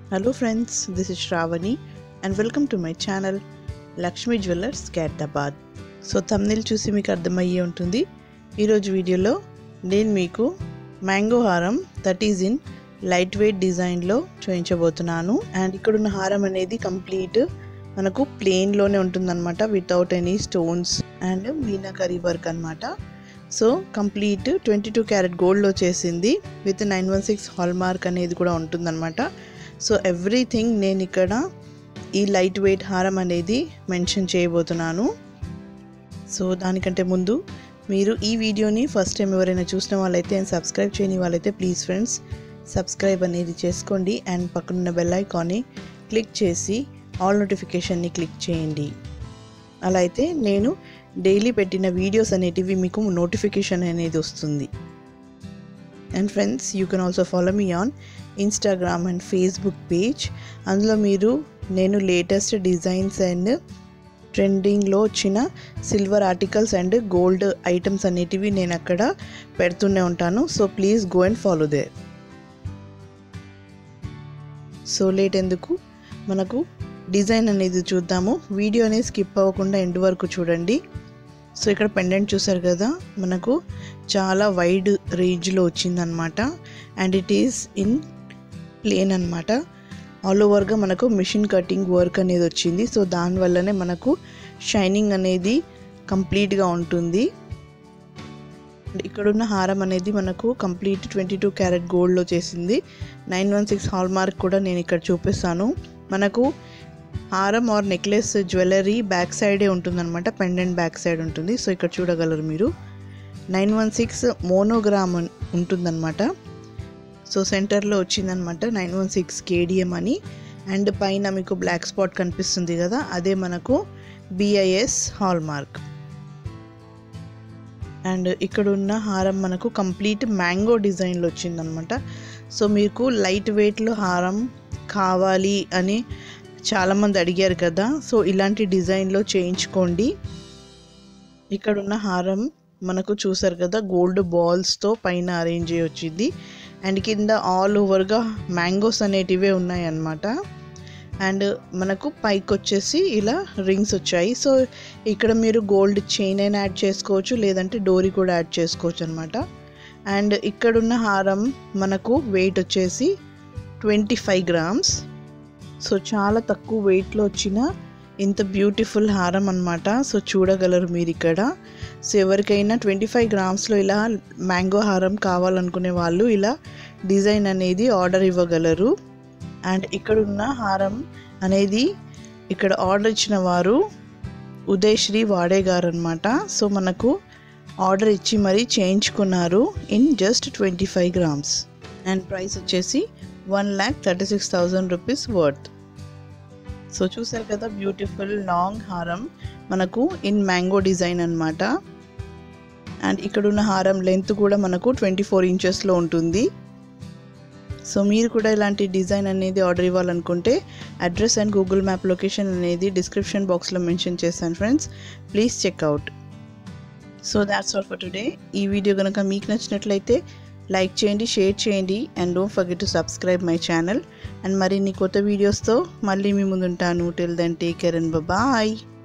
hello friends this is Shravani and welcome to my channel Lakshmi jewellers క్యాటాబాద్ so thumbnail చూసి మీకు అర్థమయ్యే ఉంటుంది ఈరోజు వీడియోలో నేను మీకు మ్యాంగో హారం that is in light weight డిజైన్లో చూపించబోతున్నాను అండ్ ఇక్కడున్న హారం అనేది కంప్లీట్ మనకు ప్లెయిన్లోనే ఉంటుందన్నమాట without any stones and meenakari work అనమాట so complete twenty two carat గోల్డ్లో చేసింది with nine one six hallmark అనేది కూడా ఉంటుందన్నమాట సో ఎవ్రీథింగ్ నేను ఇక్కడ ఈ లైట్ వెయిట్ హారం అనేది మెన్షన్ చేయబోతున్నాను సో దానికంటే ముందు మీరు ఈ వీడియోని ఫస్ట్ టైం ఎవరైనా చూసిన వాళ్ళైతే అండ్ సబ్స్క్రైబ్ చేయని వాళ్ళైతే ప్లీజ్ ఫ్రెండ్స్ సబ్స్క్రైబ్ అనేది చేసుకోండి అండ్ పక్కనున్న బెల్ ఐకాన్ని క్లిక్ చేసి ఆల్ నోటిఫికేషన్ని క్లిక్ చేయండి అలా అయితే నేను డైలీ పెట్టిన వీడియోస్ అనేటివి మీకు నోటిఫికేషన్ అనేది వస్తుంది and friends you can also follow me on Instagram and Facebook page అందులో మీరు నేను లేటెస్ట్ డిజైన్స్ అండ్ ట్రెండింగ్లో వచ్చిన silver articles and gold items అనేటివి నేను అక్కడ పెడుతూనే ఉంటాను so please go and follow they so late ఎందుకు మనకు డిజైన్ అనేది చూద్దాము వీడియో అనేది స్కిప్ అవ్వకుండా ఎండ్ వరకు చూడండి సో ఇక్కడ పెండెంట్ చూసారు కదా మనకు చాలా వైడ్ రేంజ్లో వచ్చిందనమాట and it is in plain అనమాట ఆల్ ఓవర్గా మనకు మిషన్ కటింగ్ వర్క్ అనేది వచ్చింది సో దానివల్లనే మనకు షైనింగ్ అనేది కంప్లీట్గా ఉంటుంది ఇక్కడున్న హారం అనేది మనకు కంప్లీట్ ట్వంటీ టూ క్యారెట్ గోల్డ్లో చేసింది nine one six hallmark కూడా నేను ఇక్కడ చూపిస్తాను మనకు హారం ఆర్ నెక్లెస్ జ్యువెలరీ బ్యాక్ సైడే ఉంటుందన్నమాట పెండెంట్ బ్యాక్ సైడ్ ఉంటుంది సో ఇక్కడ చూడగలరు మీరు నైన్ వన్ సిక్స్ మోనోగ్రామ్ ఉంటుందన్నమాట సో సెంటర్లో వచ్చిందనమాట నైన్ వన్ సిక్స్ కేడిఎం అని అండ్ పైన మీకు బ్లాక్ స్పాట్ కనిపిస్తుంది కదా అదే మనకు బిఐఎస్ హాల్ మార్క్ అండ్ ఇక్కడ ఉన్న హారం మనకు కంప్లీట్ మ్యాంగో డిజైన్లో వచ్చిందనమాట సో మీకు లైట్ వెయిట్లో హారం కావాలి అని చాలామంది అడిగారు కదా సో ఇలాంటి డిజైన్లో చేయించుకోండి ఇక్కడ ఉన్న హారం మనకు చూసారు కదా గోల్డ్ బాల్స్తో పైన అరేంజ్ అయ్యి వచ్చింది అండ్ కింద ఆల్ ఓవర్గా మ్యాంగోస్ అనేటివే ఉన్నాయి అన్నమాట అండ్ మనకు పైకి వచ్చేసి ఇలా రింగ్స్ వచ్చాయి సో ఇక్కడ మీరు గోల్డ్ చైన్ అయినా యాడ్ చేసుకోవచ్చు లేదంటే డోరీ కూడా యాడ్ చేసుకోవచ్చు అనమాట అండ్ ఇక్కడున్న హారం మనకు వెయిట్ వచ్చేసి ట్వంటీ ఫైవ్ గ్రామ్స్ సో చాలా తక్కువ వెయిట్లో వచ్చిన ఇంత బ్యూటిఫుల్ హారం అనమాట సో చూడగలరు మీరు ఇక్కడ సో ఎవరికైనా ట్వంటీ ఫైవ్ గ్రామ్స్లో ఇలా మ్యాంగో హారం కావాలనుకునే వాళ్ళు ఇలా డిజైన్ అనేది ఆర్డర్ ఇవ్వగలరు అండ్ ఇక్కడున్న హారం అనేది ఇక్కడ ఆర్డర్ ఇచ్చిన వారు ఉదయశ్రీ వాడే గారు అనమాట సో మనకు ఆర్డర్ ఇచ్చి మరీ చేయించుకున్నారు in just twenty five grams and price వచ్చేసి one lakh thirty six thousand rupees worth so చూసారు కదా బ్యూటిఫుల్ లాంగ్ హారం మనకు ఇన్ మ్యాంగో డిజైన్ అనమాట అండ్ ఇక్కడున్న హారం లెంత్ కూడా మనకు ట్వంటీ ఫోర్ ఇంచెస్లో ఉంటుంది సో మీరు కూడా ఇలాంటి డిజైన్ అనేది ఆర్డర్ ఇవ్వాలనుకుంటే address and Google map location అనేది డిస్క్రిప్షన్ బాక్స్లో మెన్షన్ చేశాను friends please check out so that's all for today ఈ వీడియో కనుక మీకు నచ్చినట్లయితే లైక్ చేయండి షేర్ చేయండి and don't forget to subscribe my channel and మరిన్ని కొత్త వీడియోస్తో మళ్ళీ మీ ముందుంటాను till then take care and bye